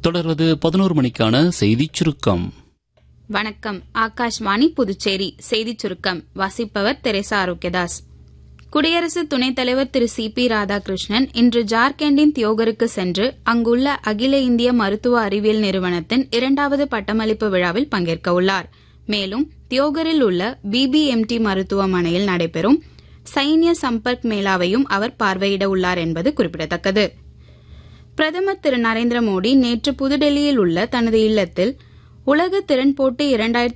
தொடர்வது பதினோரு மணிக்கான செய்திச் சுருக்கம் வணக்கம் ஆகாஷ்வாணி புதுச்சேரி செய்திச் சுருக்கம் வாசிப்பவர் தெரேசா ஆரோக்கியதாஸ் குடியரசு துணைத் தலைவர் திரு சி பி ராதாகிருஷ்ணன் இன்று ஜார்க்கண்டின் தியோகருக்கு சென்று அங்குள்ள அகில இந்திய மருத்துவ அறிவியல் நிறுவனத்தின் இரண்டாவது பட்டமளிப்பு விழாவில் பங்கேற்க உள்ளார் மேலும் தியோகரில் உள்ள பிபிஎம்டி மருத்துவமனையில் நடைபெறும் சைன்ய சம்பர்க் மேளாவையும் அவர் பார்வையிட உள்ளார் என்பது குறிப்பிடத்தக்கது பிரதமர் திரு நரேந்திர மோடி நேற்று புதுடெல்லியில் உள்ள தனது இல்லத்தில் உலக திறன் போட்டி இரண்டாயிரத்தி